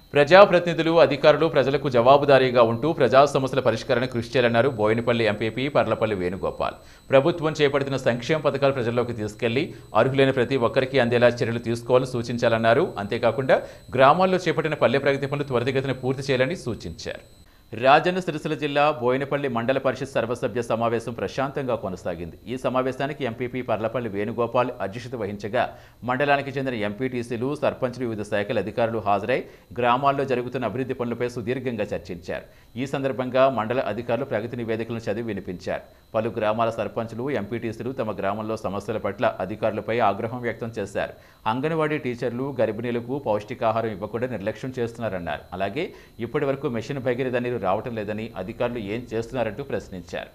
ప్రజాప్రతినిధులు అధికారులు ప్రజలకు జవాబుదారీగా ఉంటూ ప్రజా సమస్యల పరిష్కారాన్ని కృషి చేయాలన్నారు బోయినపల్లి ఎంపీపీ పర్లపల్లి వేణుగోపాల్ ప్రభుత్వం చేపడుతున్న సంక్షేమ పథకాలు ప్రజల్లోకి తీసుకెళ్లి అర్హులైన ప్రతి ఒక్కరికి అందేలా చర్యలు తీసుకోవాలని సూచించాలన్నారు అంతేకాకుండా గ్రామాల్లో చేపట్టిన పల్లె ప్రగతి పనులు త్వరితగతిన పూర్తి చేయాలని సూచించారు రాజన్న సిరిసిల్ల జిల్లా బోయినపల్లి మండల పరిషత్ సర్వసభ్య సమావేశం ప్రశాంతంగా కొనసాగింది ఈ సమావేశానికి ఎంపీపీ పర్లపల్లి వేణుగోపాల్ అధ్యక్షత వహించగా మండలానికి చెందిన ఎంపీటీసీలు సర్పంచులు వివిధ శాఖల అధికారులు హాజరై గ్రామాల్లో జరుగుతున్న అభివృద్ధి పనులపై సుదీర్ఘంగా చర్చించారు ఈ సందర్భంగా మండల అధికారులు ప్రగతి నివేదికలను చదివి వినిపించారు పలు గ్రామాల సర్పంచులు ఎంపీటీసీలు తమ గ్రామంలో సమస్యల పట్ల అధికారులపై ఆగ్రహం వ్యక్తం చేశారు అంగన్వాడీ టీచర్లు గర్భిణీలకు పౌష్టికాహారం ఇవ్వకుండా నిర్లక్ష్యం చేస్తున్నారన్నారు అలాగే ఇప్పటి వరకు మెషిన్ భగీరథ నీరు రావటం లేదని అధికారులు ఏం చేస్తున్నారంటూ ప్రశ్నించారు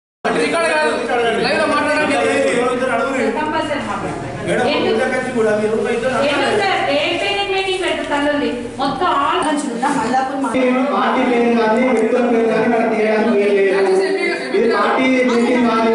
కంపల్సరీ మాట్లాడతారు. ఎందుకు? ఎందుకు సార్? రేపే నేను మీటింగ్ పెడతాను. మొత్తం ఆల్ మల్లాపూర్ మా పార్టీ పేరు కానీ వ్యక్తుల పేరు కానీ మనకు తీయడానికి వీలు లేదు. ఇది పార్టీ మీటింగ్ కాదు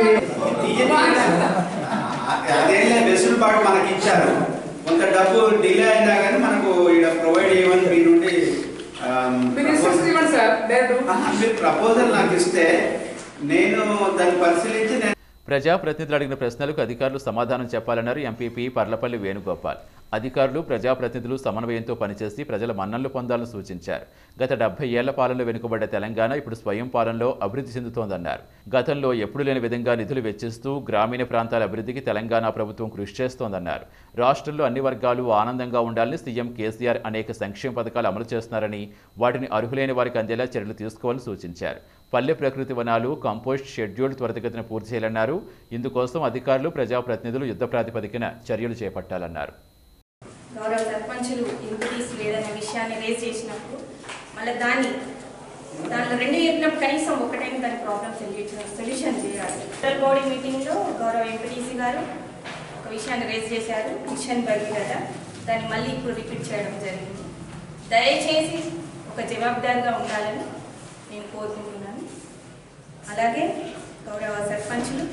అదేలే వెసులుబాటు మనకి ఇచ్చారు కొంత డబ్బు డిలే అయినా కానీ మనకు ఇక్కడ ప్రొవైడ్ చేయమని మీ నుండి ఆమ్, ఆహా, మీరు ప్రపోజల్ నాకు ఇస్తే నేను దాన్ని పరిశీలించి నేను ప్రజాప్రతినిధులు అడిగిన ప్రశ్నలకు అధికారులు సమాధానం చెప్పాలన్నారు ఎంపీపీ పర్లపల్లి వేణుగోపాల్ అధికారులు ప్రజాప్రతినిధులు సమన్వయంతో పనిచేసి ప్రజల మన్ననలు పొందాలని సూచించారు గత డెబ్బై ఏళ్ల పాలనలో వెనుకబడ్డ తెలంగాణ ఇప్పుడు స్వయం పాలనలో అభివృద్ధి చెందుతోందన్నారు గతంలో ఎప్పుడు లేని విధంగా నిధులు వెచ్చిస్తూ గ్రామీణ ప్రాంతాల అభివృద్ధికి తెలంగాణ ప్రభుత్వం కృషి చేస్తోందన్నారు రాష్ట్రంలో అన్ని వర్గాలు ఆనందంగా ఉండాలని సీఎం కేసీఆర్ అనేక సంక్షేమ పథకాలు అమలు చేస్తున్నారని వాటిని అర్హులైన వారికి అందేలా చర్యలు తీసుకోవాలని సూచించారు పల్లె ప్రకృతి వనాలు కంపోస్ట్ షెడ్యూల్ త్వరితగతిన పూర్తి చేయాలన్నారు ఇందుకోసం అధికారులు ప్రజాప్రతినిధులు యుద్ధ ప్రాతిపదికన చర్యలు చేపట్టాలన్నారు గౌరవ సర్పంచులు ఎంపీటీస్ లేదనే విషయాన్ని రేజ్ చేసినప్పుడు మళ్ళీ దాన్ని దానిలో రెండు చెప్పినప్పుడు కనీసం ఒకటైనా దాని ప్రాబ్లమ్ సొల్యూషన్ సొల్యూషన్ చేయాలి సెంట్రల్ బాడీ మీటింగ్లో గౌరవ ఎంపీటీసీ గారు ఒక విషయాన్ని రేజ్ చేశారు మిషన్ భగీరథ దాన్ని మళ్ళీ ఇప్పుడు రిపీట్ చేయడం జరిగింది దయచేసి ఒక జవాబుదారిగా ఉండాలని నేను కోరుకుంటున్నాను అలాగే గౌరవ సర్పంచులు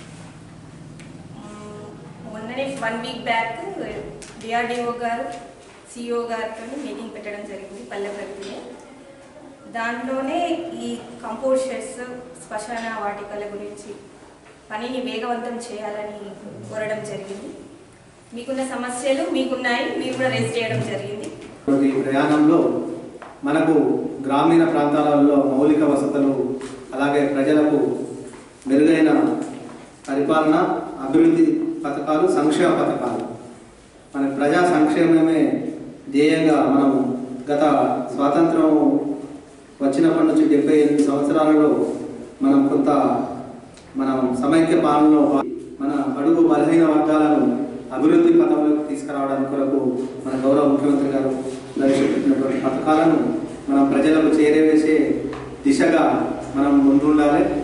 మ్మ్, మొన్ననే వన్ వీక్ బ్యాక్ డిఆర్డిఓ గారు సిఇఓ గారితో మీటింగ్ పెట్టడం జరిగింది పల్లె ప్రగతిలో దాంట్లోనే ఈ కంపోస్ట్ షెడ్స్ శ్మశాన వాటికల గురించి పనిని వేగవంతం చేయాలని కోరడం జరిగింది మీకున్న సమస్యలు మీకున్నాయి మీరు కూడా రేస్ చేయడం జరిగింది ఈ ప్రయాణంలో మనకు గ్రామీణ ప్రాంతాలలో మౌలిక వసతులు అలాగే ప్రజలకు మెరుగైన పరిపాలన అభివృద్ధి పథకాలు సంక్షేమ పథకాలు మన ప్రజా సంక్షేమమే ధ్యేయంగా మనం గత స్వాతంత్రం వచ్చినప్పటి నుంచి డెబ్బై ఎనిమిది సంవత్సరాలలో మనం కొంత మనం సమైక్య పాలనలో పా- మన అడుగు బలహీన వర్గాలను అభివృద్ధి పథంలోకి తీసుకురావడానికి కొరకు మన గౌరవ ముఖ్యమంత్రి గారు ప్రవేశపెట్టినటువంటి పథకాలను మనం ప్రజలకు చేరవేసే దిశగా మనం ముందుండాలి